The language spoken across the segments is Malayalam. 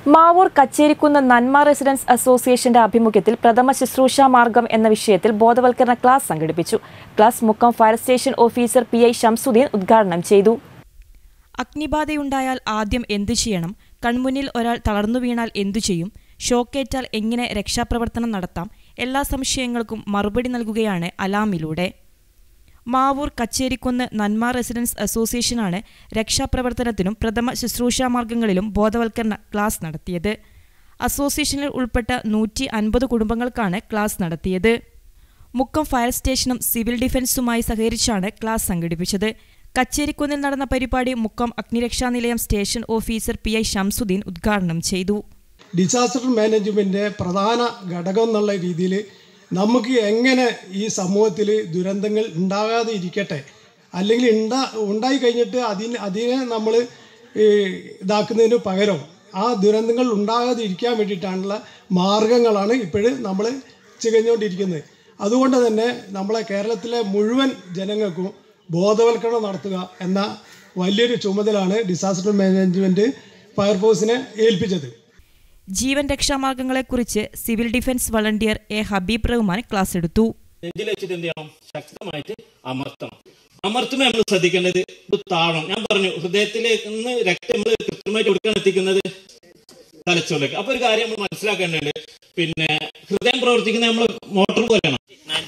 മാവൂർ കച്ചേരിക്കുന്ന് നന്മ റെസിഡൻസ് അസോസിയേഷന്റെ ആഭിമുഖ്യത്തിൽ പ്രഥമ ശുശ്രൂഷ മാർഗം എന്ന വിഷയത്തിൽ ബോധവൽക്കരണ ക്ലാസ് സംഘടിപ്പിച്ചു class Mukkam fire station officer P I Shamsuddin ഉദ്ഘാടനം ചെയ്തു അഗ്നിബാധയുണ്ടായാൽ ആദ്യം എന്തു ചെയ്യണം കൺമുന്നിൽ ഒരാൾ തളർന്നു വീണാൽ എന്തു ചെയ്യും ഷോക്കേറ്റാൽ എങ്ങനെ രക്ഷാപ്രവർത്തനം നടത്താം എല്ലാ സംശയങ്ങൾക്കും മറുപടി നൽകുകയാണ് അലാമിലൂടെ മാവൂർ കച്ചേരിക്കുന്ന് നന്മ റെസിഡൻസ് അസോസിയേഷനാണ് രക്ഷാപ്രവർത്തനത്തിനും പ്രഥമ ശുശ്രൂഷാ മാർഗങ്ങളിലും ബോധവൽക്കരണ ക്ലാസ് നടത്തിയത് അസോസിയേഷനിൽ ഉൾപ്പെട്ട നൂറ്റി അൻപത് കുടുംബങ്ങൾക്കാണ് ക്ലാസ് നടത്തിയത് മുക്കം ഫയർ സ്റ്റേഷനും സിവിൽ ഡിഫൻസുമായി സഹകരിച്ചാണ് ക്ലാസ് സംഘടിപ്പിച്ചത് കച്ചേരിക്കുന്നിൽ നടന്ന പരിപാടി മുക്കം അഗ്നിരക്ഷാ നിലയം station officer P I Shamsuddin ഉദ്ഘാടനം ചെയ്തു ഡിസാസ്റ്റർ മാനേജ്മെൻറ്റ് പ്രധാന ഘടകം എന്നുള്ള രീതിയിൽ നമുക്ക് എങ്ങനെ ഈ സമൂഹത്തിൽ ദുരന്തങ്ങൾ ഉണ്ടാകാതെ ഇരിക്കട്ടെ അല്ലെങ്കിൽ ഉണ്ടാ ഉണ്ടായി കഴിഞ്ഞിട്ട് അതിന് അതിനെ നമ്മൾ ഇതാക്കുന്നതിന് പകരം ആ ദുരന്തങ്ങൾ ഉണ്ടാകാതെ ഇരിക്കാൻ വേണ്ടിയിട്ടാണുള്ള മാർഗങ്ങളാണ് ഇപ്പോഴും നമ്മൾ ചികഞ്ഞുകൊണ്ടിരിക്കുന്നത് അതുകൊണ്ട് തന്നെ നമ്മളെ കേരളത്തിലെ മുഴുവൻ ജനങ്ങൾക്കും ബോധവൽക്കരണം നടത്തുക എന്ന വലിയൊരു ചുമതലയാണ് ഡിസാസ്റ്റർ മാനേജ്മെൻറ്റ് ഫയർഫോഴ്സിനെ ഏൽപ്പിച്ചത് ജീവൻ രക്ഷാമാർഗങ്ങളെക്കുറിച്ച് civil defence volunteer A Habeeb Rahman class എടുത്തു നെഞ്ചിൽ വെച്ചിട്ട് എന്ത് ചെയ്യണം ശക്തമായിട്ട് അമർത്തണം അമർത്തുമ്പോൾ നമ്മൾ ശ്രദ്ധിക്കേണ്ടത് ഇത് താഴണം ഞാൻ പറഞ്ഞു ഹൃദയത്തിലേക്ക് നിന്ന് രക്തം നമ്മൾ കൃത്യമായിട്ട് കൊടുക്കാൻ എത്തിക്കുന്നത് തലച്ചോറിലേക്ക് അപ്പൊ ഒരു കാര്യം നമ്മൾ മനസ്സിലാക്കേണ്ടത് പിന്നെ ഹൃദയം പ്രവർത്തിക്കുന്ന നമ്മൾ മോട്ടോർ പോലെയാണ്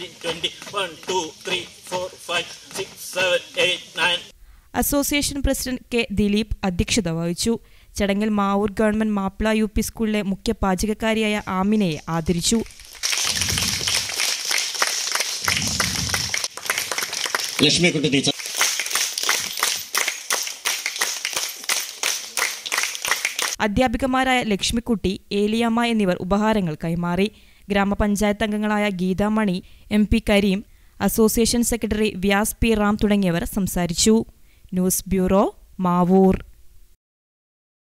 അസോസിയേഷൻ പ്രസിഡന്റ് കെ ദിലീപ് അധ്യക്ഷത വഹിച്ചു ചടങ്ങിൽ Mavoor government Mappila U P സ്കൂളിലെ മുഖ്യ പാചകക്കാരിയായ ആമിനയെ ആദരിച്ചു ലക്ഷ്മിക്കുട്ടി ടീച്ചർ അധ്യാപികമാരായ ലക്ഷ്മിക്കുട്ടി ഏലിയമ്മ എന്നിവർ ഉപഹാരങ്ങൾ കൈമാറി ഗ്രാമപഞ്ചായത്ത് അംഗങ്ങളായ Geethamani M P Kareem association secretary Vyas P Ram തുടങ്ങിയവർ സംസാരിച്ചു ന്യൂസ് ബ്യൂറോ മാവൂർ